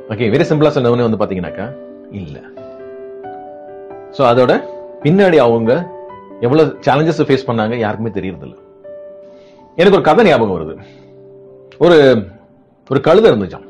okay very சிம்பிளா சொன்னவனே வந்து பாத்தீங்கன்னாக்கா இல்ல சோ அதோட பின்னாடி அவங்க எவ்வளவு சேலஞ்சஸ் ஃபேஸ் பண்ணாங்க யாருக்குமே தெரியறது இல்ல எனக்கு ஒரு கதை ஞாபகம் வருது ஒரு ஒரு கழுதை இருந்துச்சாம்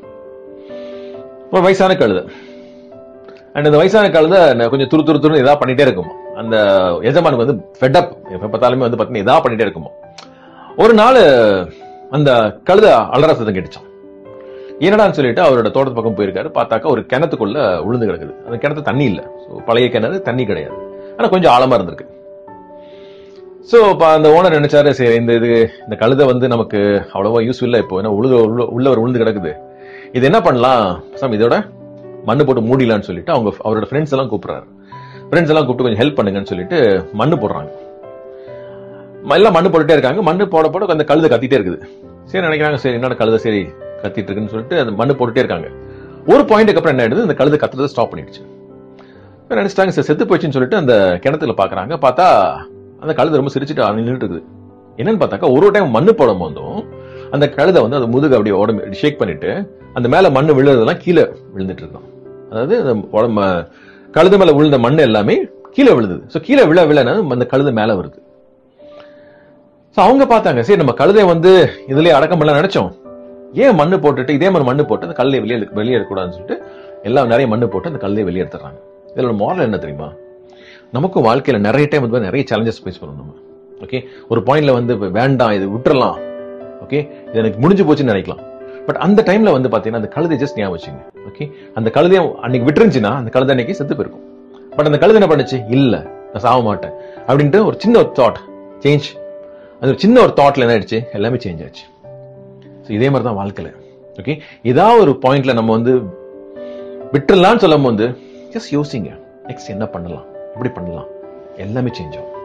ஒரு வயசான கழுதை அண்ட் அந்த வயசான கழுதை ந- கொஞ்சம் துரு துரு துரு ஏதாவது பண்ணிட்டே இருக்குமா அந்த எஜமானுக்கு வந்து ஃபெட்டப் எப்ப பார்த்தாலுமே வந்து பாத்தீங்கன்னா ஏதாவது பண்ணிட்டே இருக்குமா ஒரு நாள் அந்த கழுதை அலற சத்தம் கேட்டுச்சான் என்னடான்னு சொல்லிட்டு அவரோட தோட்டத்து பக்கம் போயிருக்காரு பார்த்தாக்கா ஒரு கிணத்துக்குள்ள உளுந்து கிடக்குது அந்த கிணத்து தண்ணி இல்ல So, பழைய கிணறு தண்ணி கிடையாது ஆனா கொஞ்சம் ஆழமா இருந்திருக்கு சோ அந்த ஓனர் நினைச்சாரு சரி இந்த இது இந்த கழுதை வந்து நமக்கு அவ்வளவா யூஸ் இல்ல இப்போ ஏன்னா உழுது உள்ள- உள்ள ஒரு உளுந்து கிடக்குது இது என்ன பண்ணலாம் சாமி இதோட மண்ணு போட்டு மூடிடலாம்னு சொல்லிட்டு அவங்க அவரோட ஃப்ரெண்ட்ஸ் எல்லாம் கூப்பிடுறாரு ஃப்ரெண்ட்ஸ் எல்லாம் கூப்பிட்டு கொஞ்சம் ஹெல்ப் பண்ணுங்கன்னு சொல்லிட்டு மண்ணு போடுறாங்க ம- எல்லாம் மண்ணு போட்டுட்டே இருக்காங்க மண்ணு போட போட அந்த கழுதை கத்திட்டே இருக்குது சரி நினைக்கிறாங்க சரி என்னோட கழுதை சரி கத்திட்டு இருக்குன்னு சொல்லிட்டு அந்த மண்ணு போட்டுட்டே இருக்காங்க ஒரு பாயிண்ட்டுக்கு அப்புறம் என்ன ஆயிடுது அந்த கழுதை கத்துறதை ஸ்டாப் பண்ணிடுச்சு இப்ப நினைச்சிட்டாங்க சரி செத்து போச்சுன்னு சொல்லிட்டு அந்த கிணத்துல பாக்குறாங்க பார்த்தா அந்த கழுதை ரொம்ப சிரிச்சுட்டு நின்றுட்டு இருக்குது என்னன்னு பார்த்தாக்கா ஒரு டைம் மண்ணு போடும் போதும் அந்த கழுதை வந்து அது முதுகு அப்படியே உடம்பு ஷேக் பண்ணிட்டு அந்த மேல மண்ணு விழுறதெல்லாம் கீழே விழுந்துட்டு இருக்கும் அதாவது அந்த உடம்ப கழுது மேல விழுந்த மண்ணு எல்லாமே கீழே விழுந்தது சோ கீழே விழ விழன்னு அந்த கழுதை மேல வருது சோ அவங்க பார்த்தாங்க சரி நம்ம கழுதை வந்து இதுலயே அடக்கம் பண்ணலாம் நினைச்சோம் ஏன் மண்ணு போட்டுட்டு இதே மாதிரி மண்ணு போட்டு அந்த கல்லை வெளியே வெளியே எடுக்கக்கூடாதுன்னு சொல்லிட்டு எல்லாம் நிறைய மண்ணு போட்டு அந்த கல்லை வெளியே எடுத்துறாங்க இதோட மாரல் என்ன தெரியுமா நமக்கும் வாழ்க்கையில நிறைய டைம் வந்து நிறைய சேலஞ்சஸ் ஃபேஸ் பண்ணணும் நம்ம ஓகே ஒரு பாயிண்ட்ல வந்து இப்ப வேண்டாம் இது விட்டுறலாம் ஓகே இது எனக்கு முடிஞ்சு போச்சுன்னு நினைக்கலாம் பட் அந்த டைம்ல வந்து பாத்தீங்கன்னா அந்த கழுதை ஜஸ்ட் ஞாபகம் வச்சுங்க ஓகே அந்த கழுதையும் அன்னைக்கு விட்டுருந்துச்சுன்னா அந்த கழுதை அன்னைக்கு செத்து போயிருக்கும் பட் அந்த கழுதை என்ன பண்ணுச்சு இல்ல நான் சாக மாட்டேன் அப்படின்ட்டு ஒரு சின்ன ஒரு தாட் சேஞ்ச் அது ஒரு சின்ன ஒரு தாட்ல என்ன ஆயிடுச்சு எல்லாமே சேஞ்ச் ஆச்சு ஸோ இதே மாதிரி தான் வாழ்க்கையில ஓகே ஏதாவது ஒரு பாயிண்ட்ல நம்ம வந்து விட்டுறலாம்னு சொல்லும் போது ஜஸ்ட் யோசிங்க நெக்ஸ்ட் என்ன பண்ணலாம் எப்படி பண்ணலாம் எல்லாமே சேஞ்ச் ஆகும்